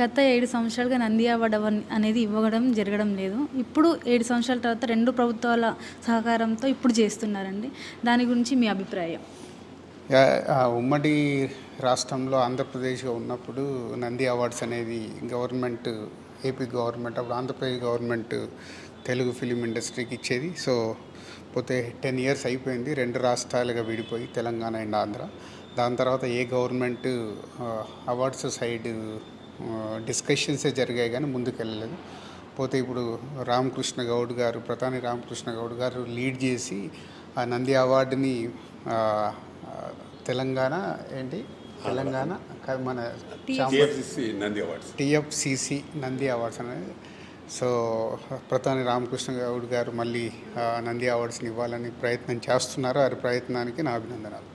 గత ఏడు సంవత్సరాలుగా నంది అవార్డు అవన్- అనేది ఇవ్వడం జరగడం లేదు ఇప్పుడు ఏడు సంవత్సరాల తర్వాత రెండు ప్రభుత్వాల సహకారంతో ఇప్పుడు చేస్తున్నారండి దాని గురించి మీ అభిప్రాయం యా- ఆ ఉమ్మడి రాష్ట్రంలో ఆంధ్రప్రదేశ్గా ఉన్నప్పుడు నంది అవార్డ్స్ అనేది గవర్నమెంట్ ఏపీ గవర్నమెంట్ అప్పుడు ఆంధ్రప్రదేశ్ గవర్నమెంట్ తెలుగు ఫిలిం ఇండస్ట్రీకి ఇచ్చేది సో పోతే టెన్ ఇయర్స్ అయిపోయింది రెండు రాష్ట్రాలుగా విడిపోయి తెలంగాణ అండ్ ఆంధ్ర దాని తర్వాత ఏ గవర్నమెంట్ అవార్డ్స్ సైడ్ డిస్కషన్సే జరిగాయి కానీ ముందుకు వెళ్ళలేదు పోతే ఇప్పుడు రామకృష్ణ గౌడ్ గారు ప్రధాని రామకృష్ణ గౌడ్ గారు లీడ్ చేసి ఆ నంది అవార్డుని ఆ, ఆ, తెలంగాణ ఏంటి తెలంగాణ క- మన TFCC Nandi awards TFCC Nandi awards అనేది సో ప్రధాని రామకృష్ణ గౌడ్ గారు మళ్ళీ ఆ, నంది అవార్డ్స్ని ఇవ్వాలని ప్రయత్నం చేస్తున్నారు వారి ప్రయత్నానికి నా అభినందనాలు